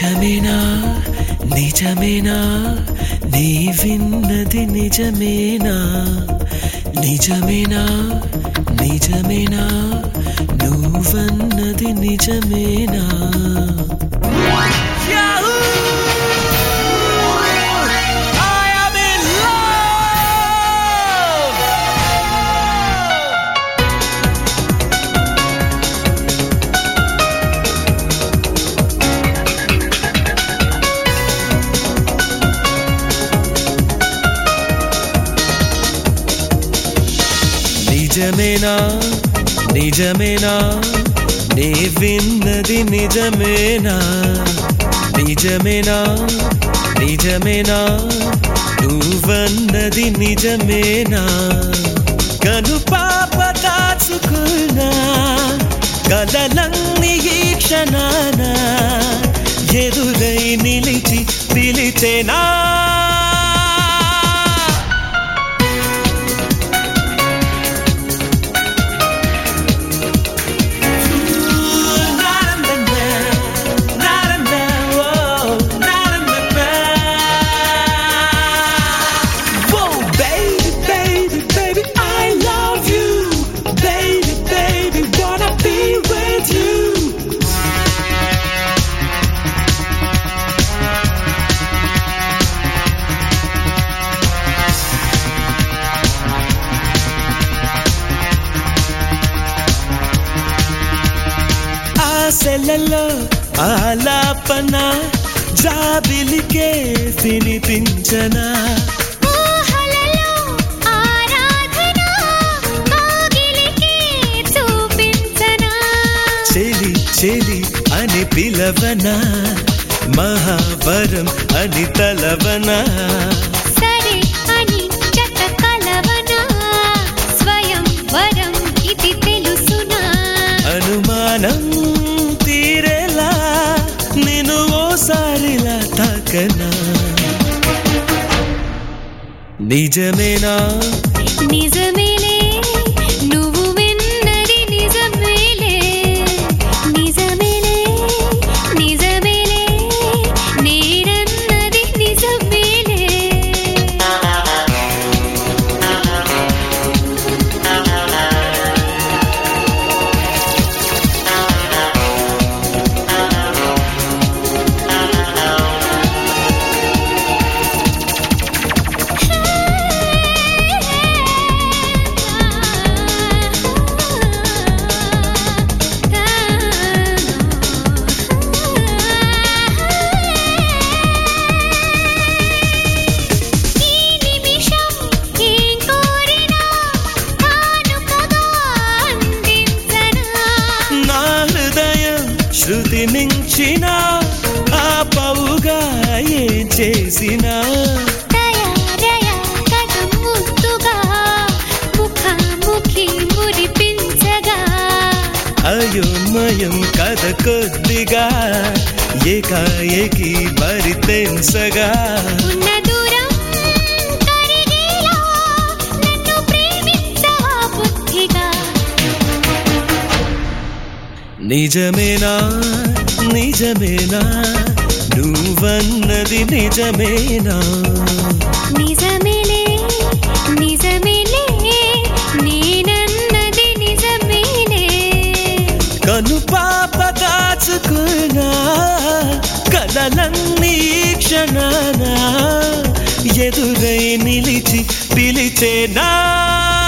నిజమేనా నిజమేనా నీ విన్నది నిజమేనా నిజమేనా నిజమేనా నువ్వన్నది నిజమేనా I am in love! నిజమేనా నిజమేనా నీ విన్నది నిజమేనా నిజమేనా నిజమేనా నువ్వన్నది నిజమేనా కను పాప దాచుకున్నా కలలన్నీ ఈ క్షణాన ఎదురై నిలిచి పిలిచేనా ఆశలలో ఆలాపన జాబిలికే వినిపించనా ఊహలలో ఆరాధన కోగిలికి చూపించనా చెలి చెలి అని పిలవనా మహావరం అని తలవనా సరే అని జత కలవనా స్వయం వరం ఇది తెలుసునా అనుమానం తీరేలా నేను ఓసారిలా తాకనా నిజమేనా నిజమేలే నువ్వు విన్నది నిజమేలే నిజమేలే నిజమేలే నేనన్నది నిజమేలే ఈ నిమిషం ఏం కోరినా కానుకగా అందించనా నా హృదయం శృతి మించిన ఆపవుగా ఏం చేసినా దయా దయా కథం ముద్దుగా ముఖాముఖి మురిపించగా అయోమయం కథ కొద్దిగా ఏకాఏకి మరి తెంసగా ఉన్న దూరం కరిగేలా నన్ను ప్రేమించవా బుద్ధిగా నిజమేనా నిజమేనా నువ్వన్నది నిజమేనా నిజమేలే నిజమేలే నేనన్నది నిజమేలే కను పాప దాచుకున్నా కలలన్నీ ఈ క్షణాన ఎదురై నిలిచి పిలిచేనా